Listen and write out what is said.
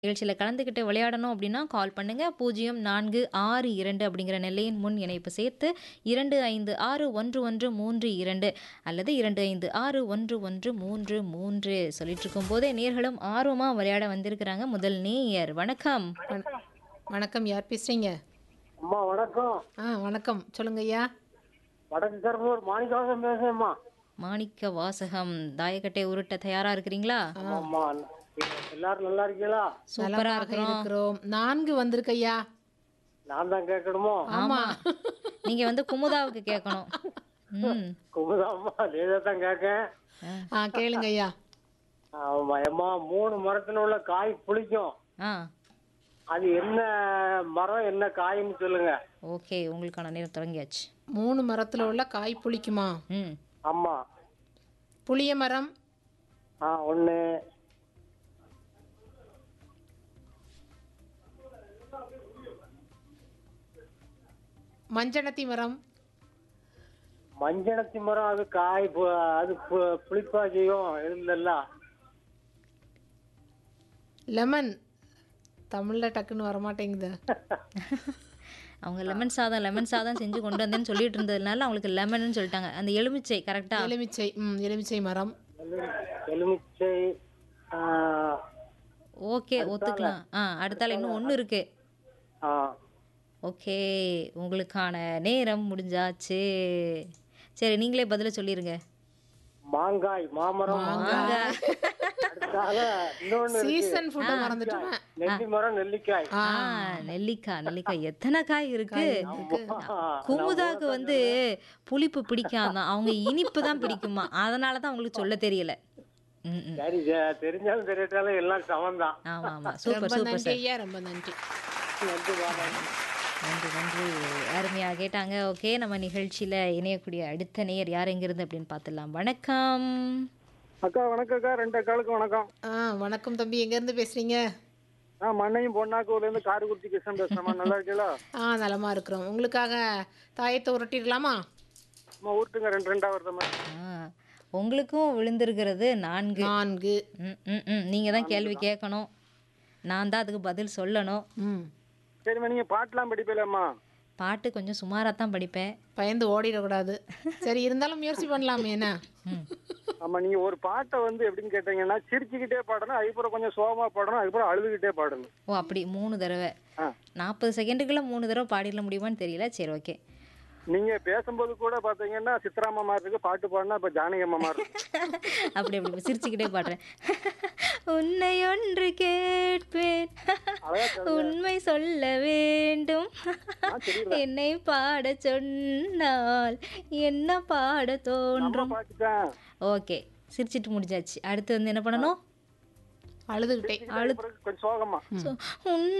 நிகழ்ச்சியில கலந்துக்கிட்டு விளையாடணும் அப்படின்னா கால் பண்ணுங்க. 0462 அப்படிங்கிற நெல்லையின் முன் இணைப்பு சேர்த்து 25611332 அல்லது 25611333 சொல்லிட்டு இருக்கும்போதே நேர்களும் ஆர்வமா விளையாட வந்திருக்கிறாங்க. முதல் நேயர் வணக்கம். வண- வணக்கம் யார் பேசுறீங்க அம்மா வணக்கம் ஆ வணக்கம் சொல்லுங்க ஐயா வடக்கு கருப்பூர் மாணிக்கவாசம் பேசுறேம்மா மாணிக்க வாசகம் தாயக்கட்டை உருட்ட தயாரா இருக்கிறீங்களா? ஆமாம்மா எல்லாரும் நல்லா இருக்கீங்களா சூப்பரா நலமாக இருக்கிறோம். இருக்கிறோம் நான்கு வந்திருக்கு ஐயா நான் தான் கேட்கணுமோ ஆமா. நீங்க வந்து குமுதாவுக்கு கேட்கணும். ம். குமுதாம்மா நீதான் தான் கேட்கேன் ஆ கேளுங்க ஐயா ஆமா அம்மா மூணு மரத்துல உள்ள காய் புளிக்கும் ஆ அது என்ன மரம் என்ன காய்னு சொல்லுங்க ஓகே உங்களுக்கான நேரம் தொடங்கியாச்சு. மூணு மரத்துல உள்ள காய் புளிக்குமா ம். ஆமா புளிய மரம் ஆ ஒண்ணு மஞ்சனத்தி மரம் மஞ்சனத்தி மரம் அது காய் பு- அது பு- புளிப்பா செய்யும் இருந்தல்ல லெமன் தமிழ்ல டக்குன்னு வரமாட்டேங்குது அவங்க லெமன் சாதம் லெமன் சாதம் செஞ்சு கொண்டு வந்தேன்னு சொல்லிட்டு இருந்ததுனால அவங்களுக்கு லெமன்னு சொல்லிட்டாங்க. அந்த எலுமிச்சை கரெக்டா? எலுமிச்சை ம் எலுமிச்சை மரம் எலு- எலுமிச்சை ஆ, ஓகே ஒத்துக்கலாம். ஆ அடுத்தால இன்னும் ஒண்ணு இருக்கு. ஆ ஓகே உங்களுக்கான நேரம் முடிஞ்சாச்சு. சரி நீங்களே பதில சொல்லிருங்க. மாங்காய் மாமரம் மாங்காய். அடுத்தால இன்னொன்னு இருக்கு. சீசன் ஃபுட்டை மறந்துட்டோம் நெல்லி மரம் நெல்லிக்காய் ஆ நெல்லிக்காய் நெல்லிக்காய் எத்தனை காய் இருக்கு? குமுதாக்கு வந்து புளிப்பு பிடிக்காதான். அவங்க இனிப்பு தான் பிடிக்குமா. அதனால தான் அவங்களுக்கு சொல்ல தெரியல. ம் ம். சரி ஜெ- தெரிஞ்சாலும் தெரியாட்டாலும் எல்லாம் சமம்தான் ஆமா ஆமா சூப்பர் ரொம்ப சூப்பர் நன்றி சார். ஐயா ரொம்ப நன்றி நன்றி வாடா. நன்றி நன்றி அருமையா கேட்டாங்க ஓகே நம்ம நிகழ்ச்சியில இணையக்கூடிய அடுத்த நேயர் யார் எங்கிருந்து அப்படின்னு பார்த்துடலாம் வணக்கம் அக்கா வணக்கம் அக்கா ரெண்டு அக்காளுக்கு வணக்கம் ஆ வணக்கம் தம்பி எங்க இருந்து பேசுறீங்க நான் மண்ணையும் பொன்னாக்கூர்ல இருந்து காரைக்குறிச்சி கிருஷ்ணன் பேசுறேன் நல்லா இருக்கீங்களா ஆ நலமா இருக்கிறோம் உங்களுக்காக தாயத்தை உருட்டிடலாமா அம்மா ஊட்டுங்க ரெண்டு ரெண்டா வருதம்மா ஆ, உங்களுக்கும் விழுந்திருக்கிறது நான்கு நான்கு ம் ம் ம் நீங்க தான் கேள்வி கேட்கணும் நான் தான் அதுக்கு பதில் சொல்லணும் ம் சரிம்மா நீங்க பாட்டுலாம் படிப்பீங்களம்மா பாட்டு கொஞ்சம் சுமாராக தான் படிப்பேன் பயந்து ஓடிடக்கூடாது சரி இருந்தாலும் முயற்சி பண்ணலாமே என்ன ம் ஆமா நீங்க ஒரு பாட்டை வந்து எப்படின்னு கேட்டீங்கன்னா சிரிச்சுக்கிட்டே பாடணும் அதுக்கப்புறம் கொஞ்சம் சோகமா பாடணும் அதுக்கப்புறம் அழுதுகிட்டே பாடணும் ஓ அப்படி மூணு தடவை ஆ. நாற்பது செகண்டுக்குள்ள மூணு தடவை பாடிட முடியுமான்னு தெரியல சரி ஓகே நீங்க பேசும்போது கூட பாத்தீங்கன்னா சித்ராமா மாதிரி இருக்கு பாட்டு பாடினா இப்ப ஜானகி அம்மா மாதிரி இருக்கு அப்படி அப்படி சிரிச்சுக்கிட்டே பாடுறேன் உன்னை ஒன்று கேட்பேன் உண்மை சொல்ல வேண்டும் என்னை பாட சொன்னால் என்ன பாட நம்ம தோன்றும் பாட்டுதான் ஓகே சிரிச்சிட்டு முடிஞ்சாச்சு அடுத்து வந்து என்ன பண்ணணும் அழுதுகிட்டே கொஞ்சம் சோகமா So, உன்